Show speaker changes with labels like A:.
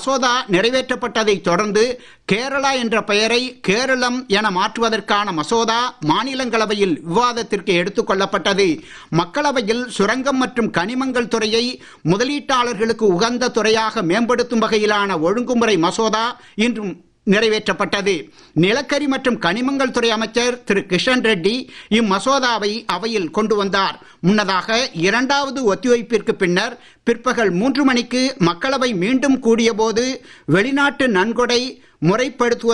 A: மசோதா நிறைவேற்றப்பட்டதை தொடர்ந்து கேரளா என்ற பெயரை கேரளம் என மாற்றுவதற்கான மசோதா மாநிலங்களவையில் விவாதத்திற்கு எடுத்துக் கொள்ளப்பட்டது மக்களவையில் சுரங்கம் மற்றும் கனிமங்கள் துறையை முதலீட்டாளர்களுக்கு உகந்த துறையாக மேம்படுத்தும் வகையிலான ஒழுங்குமுறை மசோதா இன்றும் நிறைவேற்றப்பட்டது நிலக்கரி மற்றும் கனிமங்கள் துறை அமைச்சர் திரு கிஷன் ரெட்டி இம்மசோதாவை அவையில் கொண்டு வந்தார் முன்னதாக இரண்டாவது ஒத்திவைப்பிற்கு பின்னர் பிற்பகல் மூன்று மணிக்கு மக்களவை மீண்டும் கூடியபோது வெளிநாட்டு நன்கொடை முறைப்படுத்துவது